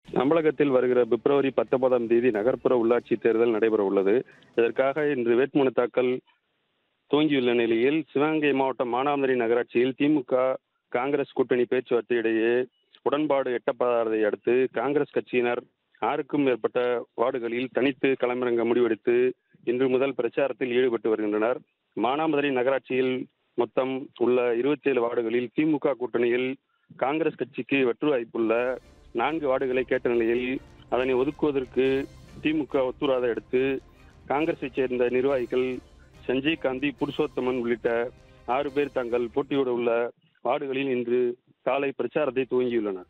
தமிழகத்தில் வருகிற பிப்ரவரி பத்தொன்பதாம் தேதி நகர்ப்புற உள்ளாட்சி தேர்தல் நடைபெற உள்ளது இதற்காக இன்று வேட்புமனு தாக்கல் துவங்கியுள்ள நிலையில் சிவகங்கை மாவட்டம் மானாமதுரை நகராட்சியில் திமுக காங்கிரஸ் கூட்டணி பேச்சுவார்த்தை இடையே உடன்பாடு எட்டப்படாததை அடுத்து காங்கிரஸ் கட்சியினர் ஆறுக்கும் மேற்பட்ட வார்டுகளில் தனித்து களமிறங்க முடிவெடுத்து இன்று முதல் பிரச்சாரத்தில் ஈடுபட்டு வருகின்றனர் மானாமதுரை நகராட்சியில் மொத்தம் உள்ள இருபத்தி ஏழு வார்டுகளில் திமுக கூட்டணியில் காங்கிரஸ் கட்சிக்கு வெற்று வாய்ப்புள்ள நான்கு வார்டுகளை கேட்ட நிலையில் அதனை ஒதுக்குவதற்கு திமுக ஒத்துவராத அடுத்து காங்கிரஸைச் சேர்ந்த நிர்வாகிகள் சஞ்சய் காந்தி புருஷோத்தமன் உள்ளிட்ட ஆறு பேர் தங்கள் போட்டியோடு உள்ள வார்டுகளில் இன்று காலை பிரச்சாரத்தை துவங்கியுள்ளனர்